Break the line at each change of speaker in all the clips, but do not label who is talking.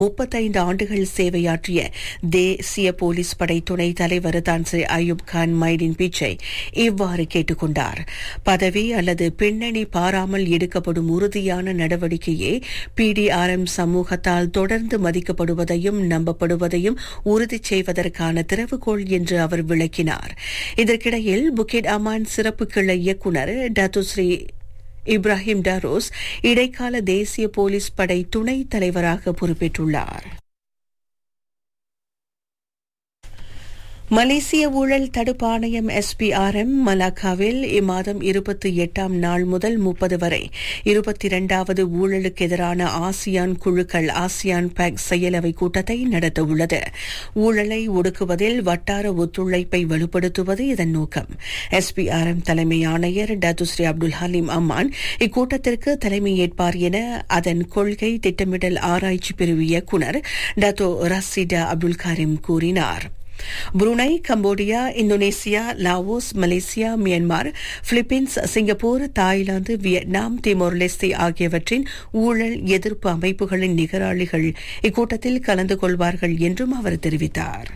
முப்பத்தைந்து ஆண்டுகள் சேவையாற்றிய தேசிய போலீஸ் படை துணைத் தலைவர் தான் ஸ்ரீ அயூப் கான் மைடின் பிச்சை இவ்வாறு கேட்டுக் கொண்டார் பதவி அல்லது பின்னணி பாராமல் எடுக்கப்படும் உறுதியான நடவடிக்கையே பிடிஆர்எம் சமூகத்தால் தொடர்ந்து மதிக்கப்படுவதையும் நம்பப்படுவதையும் உறுதி செய்வதற்கான திறவுகோள் என்று அவர் விளக்கினார் இதற்கிடையில் புக்கிட் அமான் சிறப்பு கிளை இயக்குநர் டத்துஸ்ரீ இப்ராஹிம் டாரோஸ் இடைக்கால தேசிய போலீஸ் படை துணைத் தலைவராக பொறுப்பேற்றுள்ளார் மலேசிய ஊழல் தடுப்பு ஆணையம் எஸ்பிஆர்எம் மலாக்காவில் இம்மாதம் இருபத்தி எட்டாம் நாள் முதல் முப்பது வரை இருபத்தி இரண்டாவது ஊழலுக்கு எதிரான ஆசியான் குழுக்கள் ஆசியான் பேக் செயலவை கூட்டத்தை நடத்தவுள்ளது ஊழலை ஒடுக்குவதில் வட்டார ஒத்துழைப்பை வலுப்படுத்துவது இதன் நோக்கம் எஸ்பிஆர்எம் தலைமை ஆணையர் டத்துஸ்ரீ அப்துல் ஹலீம் அம்மான் இக்கூட்டத்திற்கு தலைமை ஏற்பார் என அதன் கொள்கை திட்டமிடல் ஆராய்ச்சி பிரிவு இயக்குநர் டத்தோ ரசிடா அப்துல் கரீம் கூறினார் Brunei Cambodia Indonesia Laos Malaysia Myanmar Philippines Singapore Thailand Vietnam Timor Leste ஆகியவற்றின் ஊழல் எதிர்ப்பு அமைப்புகளின் நிகராளிகள் இக்கூட்டத்தில் கலந்து கொள்வார்கள் என்றும் அவர் தெரிவித்தார்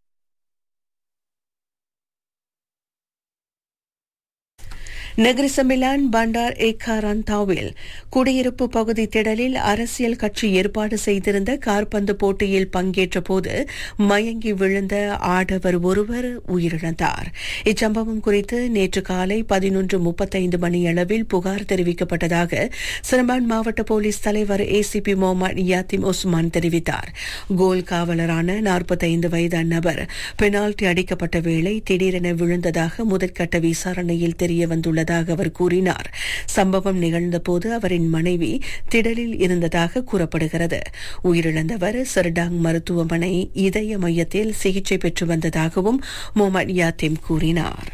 நகரி சமிலான் பண்டார் ஏகாராந்தாவில் குடியிருப்பு பகுதி திடலில் அரசியல் கட்சி ஏற்பாடு செய்திருந்த கார்பந்து போட்டியில் பங்கேற்ற போது மயங்கி விழுந்த ஆடவர் ஒருவர் உயிரிழந்தார் இச்சம்பவம் குறித்து நேற்று காலை பதினொன்று முப்பத்தைந்து மணியளவில் புகார் தெரிவிக்கப்பட்டதாக சிரம்பான் மாவட்ட போலீஸ் தலைவர் ஏசிபி முகமது யாத்திம் உஸ்மான் தெரிவித்தார் கோல் காவலரான நாற்பத்தைந்து வயது நபர் பெனால்டி அடிக்கப்பட்ட வேளை திடீரென விழுந்ததாக முதற்கட்ட விசாரணையில் தெரிய வந்துள்ளது உள்ளதாக அவர் கூறினார் சம்பவம் நிகழ்ந்தபோது அவரின் மனைவி திடலில் இருந்ததாக கூறப்படுகிறது உயிரிழந்தவர் சர்டாங் மருத்துவமனை இதய மையத்தில் சிகிச்சை பெற்று வந்ததாகவும் முகமது யாத்திம் கூறினார்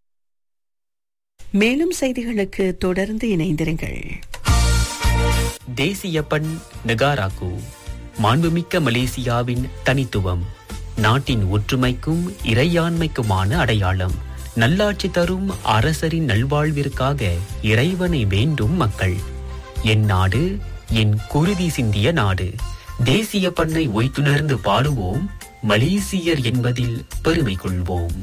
மேலும் செய்திகளுக்கு தொடர்ந்து இணைந்திருங்கள்
தேசிய பண் நெகாராக்கு மாண்புமிக்க மலேசியாவின் தனித்துவம் நாட்டின் ஒற்றுமைக்கும் இறையாண்மைக்குமான அடையாளம் நல்லாட்சி தரும் அரசரின் நல்வாழ்விற்காக இறைவனை வேண்டும் மக்கள் என் நாடு என் குருதி சிந்திய நாடு தேசிய பண்ணை ஒய்த்துணர்ந்து பாடுவோம் மலேசியர் என்பதில் பெருமை கொள்வோம்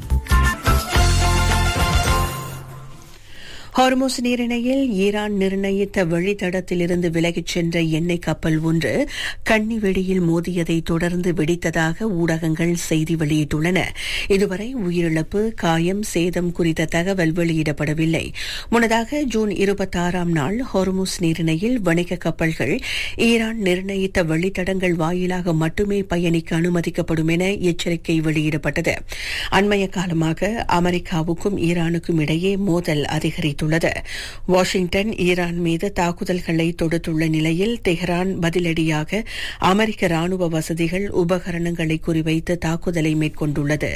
ஹார்மோஸ் நீரிணையில் ஈரான் நிர்ணயித்த வழித்தடத்திலிருந்து விலகிச் சென்ற எண்ணெய் கப்பல் ஒன்று கன்னி வெடியில் மோதியதை தொடர்ந்து வெடித்ததாக ஊடகங்கள் செய்தி வெளியிட்டுள்ளன இதுவரை உயிரிழப்பு காயம் சேதம் குறித்த தகவல் வெளியிடப்படவில்லை முன்னதாக ஜூன் இருபத்தாறாம் நாள் ஹார்மோஸ் நீரிணையில் வணிக கப்பல்கள் ஈரான் நிர்ணயித்த வழித்தடங்கள் வாயிலாக மட்டுமே பயணிக்க அனுமதிக்கப்படும் என எச்சரிக்கை வெளியிடப்பட்டது அண்மைய காலமாக அமெரிக்காவுக்கும் ஈரானுக்கும் இடையே மோதல் அதிகரித்துள்ளது வாஷிங்டன் ஈரான் மீது தாக்குதல்களை தொடுத்துள்ள நிலையில் தெஹ்ரான் பதிலடியாக அமெரிக்க ராணுவ வசதிகள் உபகரணங்களை குறிவைத்து தாக்குதலை மேற்கொண்டுள்ளது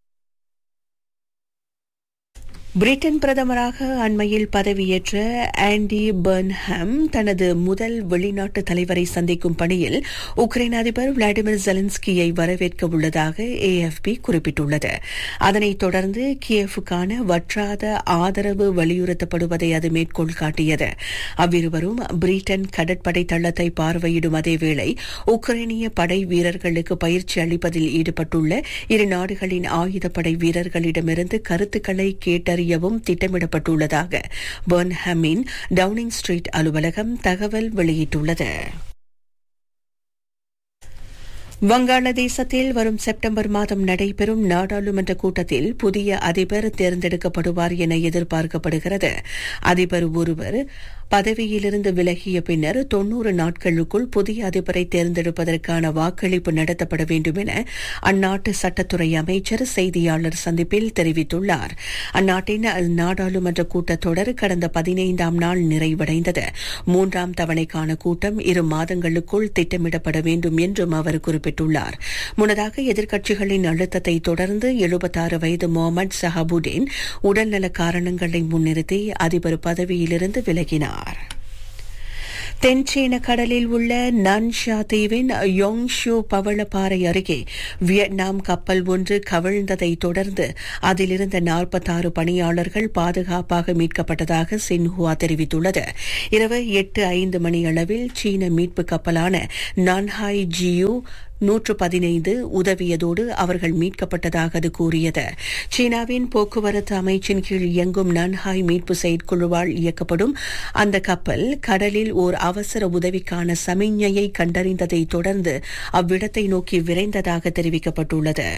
பிரிட்டன் பிரதமராக அண்மையில் பதவியேற்ற ஆண்டி பர்ன்ஹாம் தனது முதல் வெளிநாட்டு தலைவரை சந்திக்கும் பணியில் உக்ரைன் அதிபர் விளாடிமிர் ஜெலன்ஸ்கியை வரவேற்க உள்ளதாக ஏஎஃப்பி குறிப்பிட்டுள்ளது அதனைத் தொடர்ந்து கியேஃபுக்கான வற்றாத ஆதரவு வலியுறுத்தப்படுவதை அது மேற்கோள் காட்டியது அவ்விருவரும் பிரிட்டன் கடற்படை தளத்தை பார்வையிடும் அதேவேளை உக்ரைனிய படை வீரர்களுக்கு பயிற்சி அளிப்பதில் ஈடுபட்டுள்ள இரு நாடுகளின் ஆயுதப்படை வீரர்களிடமிருந்து கருத்துக்களை கேட்டறிய அறியவும் திட்டமிடப்பட்டுள்ளதாக பர்ன்ஹாமின் டவுனிங் ஸ்ட்ரீட் அலுவலகம் தகவல் வெளியிட்டுள்ளது வங்காளதேசத்தில் வரும் செப்டம்பர் மாதம் நடைபெறும் நாடாளுமன்ற கூட்டத்தில் புதிய அதிபர் தேர்ந்தெடுக்கப்படுவார் என எதிர்பார்க்கப்படுகிறது அதிபர் ஒருவர் பதவியிலிருந்து விலகிய பின்னர் தொன்னூறு நாட்களுக்குள் புதிய அதிபரை தேர்ந்தெடுப்பதற்கான வாக்களிப்பு நடத்தப்பட வேண்டும் என அந்நாட்டு சட்டத்துறை அமைச்சர் செய்தியாளர் சந்திப்பில் தெரிவித்துள்ளார் அந்நாட்டின் நாடாளுமன்ற கூட்டத்தொடர் கடந்த பதினைந்தாம் நாள் நிறைவடைந்தது மூன்றாம் தவணைக்கான கூட்டம் இரு மாதங்களுக்குள் திட்டமிடப்பட வேண்டும் என்றும் அவர் குறிப்பிட்டுள்ளார் முன்னதாக எதிர்க்கட்சிகளின் அழுத்தத்தை தொடர்ந்து எழுபத்தாறு வயது முகமது சஹாபுடீன் உடல்நல காரணங்களை முன்னிறுத்தி அதிபர் பதவியிலிருந்து விலகினார் தென்சீன கடலில் உள்ள நன்ஷா தீவின் யோங்ஷு பவளப்பாறை அருகே வியட்நாம் கப்பல் ஒன்று கவிழ்ந்ததை தொடர்ந்து அதிலிருந்த நாற்பத்தாறு பணியாளர்கள் பாதுகாப்பாக மீட்கப்பட்டதாக சின்ஹுவா தெரிவித்துள்ளது இரவு எட்டு ஐந்து மணி அளவில் சீன மீட்பு கப்பலான நான்ஹாய் ஜியு நூற்று பதினைந்து உதவியதோடு அவர்கள் மீட்கப்பட்டதாக அது கூறியது சீனாவின் போக்குவரத்து அமைச்சின் கீழ் இயங்கும் நன்ஹாய் மீட்பு செயற்குழுவால் இயக்கப்படும் அந்த கப்பல் கடலில் ஓர் அவசர உதவிக்கான சமிஞ்ஞையை கண்டறிந்ததை தொடர்ந்து அவ்விடத்தை நோக்கி விரைந்ததாக தெரிவிக்கப்பட்டுள்ளது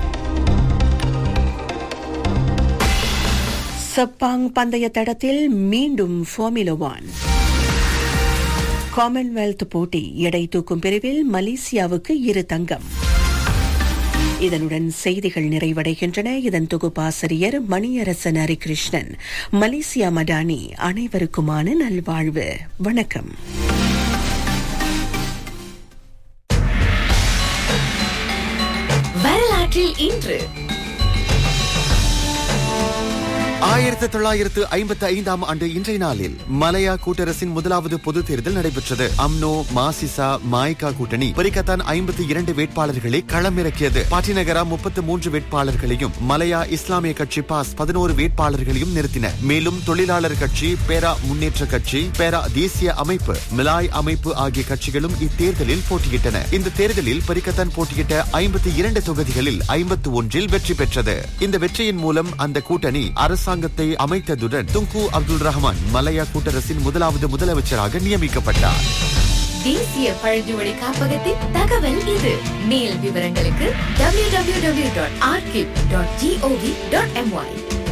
சப்பாங் பந்தய தடத்தில் மீண்டும் ஃபார்முலா ஒன் காமன்வெல்த் போட்டி எடை தூக்கும் பிரிவில் மலேசியாவுக்கு இரு தங்கம் இதனுடன் செய்திகள் நிறைவடைகின்றன இதன் தொகுப்பாசிரியர் மணியரசன் ஹரிகிருஷ்ணன் மலேசியா மடானி அனைவருக்குமான நல்வாழ்வு வணக்கம்
வரலாற்றில் இன்று
ஆயிரத்தி தொள்ளாயிரத்து ஐம்பத்தி ஐந்தாம் ஆண்டு இன்றைய நாளில் மலையா கூட்டரசின் முதலாவது பொது தேர்தல் நடைபெற்றது அம்னோ மாசிசா மாய்கா கூட்டணி பரிகத்தான் ஐம்பத்தி இரண்டு வேட்பாளர்களை களமிறக்கியது பாட்டிநகரா முப்பத்து மூன்று வேட்பாளர்களையும் மலையா இஸ்லாமிய கட்சி பாஸ் பதினோரு வேட்பாளர்களையும் நிறுத்தின மேலும் தொழிலாளர் கட்சி பேரா முன்னேற்ற கட்சி பேரா தேசிய அமைப்பு மிலாய் அமைப்பு ஆகிய கட்சிகளும் இத்தேர்தலில் போட்டியிட்டன இந்த தேர்தலில் பரிகத்தான் போட்டியிட்ட ஐம்பத்தி இரண்டு தொகுதிகளில் ஐம்பத்து ஒன்றில் வெற்றி பெற்றது இந்த வெற்றியின் மூலம் அந்த கூட்டணி அரசாங்கத்தை அமைத்ததுடன் துங்கு அப்துல் ரஹ்மான் மலையா கூட்டரசின் முதலாவது முதலமைச்சராக நியமிக்கப்பட்டார்
தேசிய பழங்குடி காப்பகத்தின் தகவல் இது மேல் விவரங்களுக்கு www.archive.gov.my